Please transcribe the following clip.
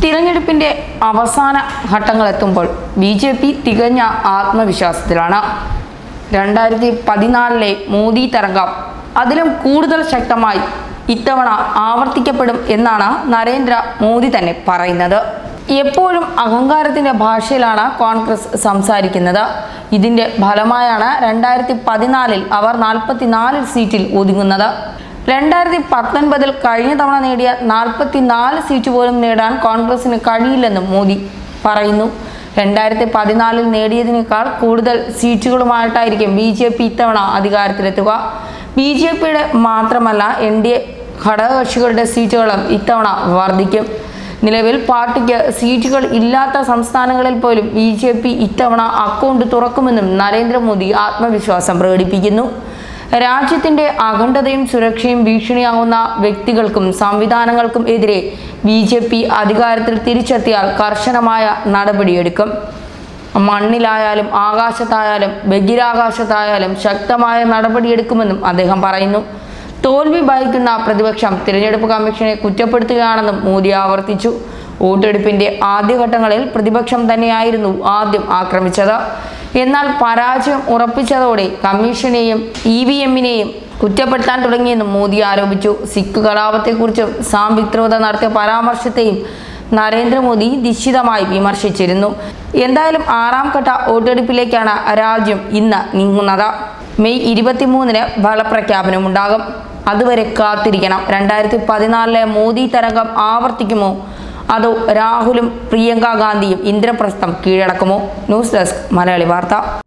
തിരഞ്ഞെടുപ്പിന്റെ അവസാന ഘട്ടങ്ങളെത്തുമ്പോൾ B J P തികഞ്ഞ ആത്മവിശ്വാസത്തിലാണ് രണ്ടായിരത്തി പതിനാലിലെ മോദി തരംഗം അതിലും കൂടുതൽ ശക്തമായി ഇത്തവണ ആവർത്തിക്കപ്പെടും എന്നാണ് നരേന്ദ്ര മോദി തന്നെ പറയുന്നത് എപ്പോഴും അഹങ്കാരത്തിന്റെ ഭാഷയിലാണ് കോൺഗ്രസ് സംസാരിക്കുന്നത് ഇതിന്റെ ഫലമായാണ് രണ്ടായിരത്തി പതിനാലിൽ അവർ നാൽപ്പത്തിനാല് സീറ്റിൽ ഒതുങ്ങുന്നത് രണ്ടായിരത്തി പത്തൊൻപതിൽ കഴിഞ്ഞ തവണ നേടിയ നാൽപ്പത്തിനാല് സീറ്റ് പോലും നേടാൻ കോൺഗ്രസിന് കഴിയില്ലെന്നും മോദി പറയുന്നു രണ്ടായിരത്തി പതിനാലിൽ നേടിയതിനേക്കാൾ കൂടുതൽ സീറ്റുകളുമായിട്ടായിരിക്കും ബി ജെ പി ഇത്തവണ അധികാരത്തിലെത്തുക ബി ജെ പിയുടെ മാത്രമല്ല എൻ ഡി എ ഘടകകക്ഷികളുടെ സീറ്റുകളും ഇത്തവണ വർദ്ധിക്കും നിലവിൽ പാർട്ടിക്ക് സീറ്റുകൾ ഇല്ലാത്ത സംസ്ഥാനങ്ങളിൽ പോലും ബി ജെ പി ഇത്തവണ അക്കൗണ്ട് തുറക്കുമെന്നും നരേന്ദ്രമോദി ആത്മവിശ്വാസം പ്രകടിപ്പിക്കുന്നു രാജ്യത്തിന്റെ അഖണ്ഡതയും സുരക്ഷയും ഭീഷണിയാകുന്ന വ്യക്തികൾക്കും സംവിധാനങ്ങൾക്കും എതിരെ ബി ജെ പി അധികാരത്തിൽ തിരിച്ചെത്തിയാൽ കർശനമായ നടപടിയെടുക്കും മണ്ണിലായാലും ആകാശത്തായാലും ബഹിരാകാശത്തായാലും ശക്തമായ നടപടിയെടുക്കുമെന്നും അദ്ദേഹം പറയുന്നു തോൽവി ഭയക്കുന്ന പ്രതിപക്ഷം തിരഞ്ഞെടുപ്പ് കമ്മീഷനെ കുറ്റപ്പെടുത്തുകയാണെന്നും മോദി ആവർത്തിച്ചു വോട്ടെടുപ്പിന്റെ ആദ്യഘട്ടങ്ങളിൽ പ്രതിപക്ഷം തന്നെയായിരുന്നു ആദ്യം ആക്രമിച്ചത് എന്നാൽ പരാജയം ഉറപ്പിച്ചതോടെ കമ്മീഷനെയും ഇ വി എമ്മിനെയും കുറ്റപ്പെടുത്താൻ തുടങ്ങിയെന്നും മോദി ആരോപിച്ചു സിഖ് കലാപത്തെക്കുറിച്ചും സാം വിക്രോധ നടത്തിയ പരാമർശത്തെയും നരേന്ദ്രമോദി നിശ്ചിതമായി വിമർശിച്ചിരുന്നു എന്തായാലും ആറാം ഘട്ട വോട്ടെടുപ്പിലേക്കാണ് രാജ്യം ഇന്ന് നീങ്ങുന്നത് മെയ് ഇരുപത്തിമൂന്നിന് ഫലപ്രഖ്യാപനമുണ്ടാകും അതുവരെ കാത്തിരിക്കണം രണ്ടായിരത്തി പതിനാലിലെ മോദി തരംഗം ആവർത്തിക്കുമോ അതോ രാഹുലും പ്രിയങ്ക ഗാന്ധിയും ഇന്ദ്രപ്രസ്ഥം കീഴടക്കുമോ ന്യൂസ് ഡെസ്ക് മലയാളി വാർത്ത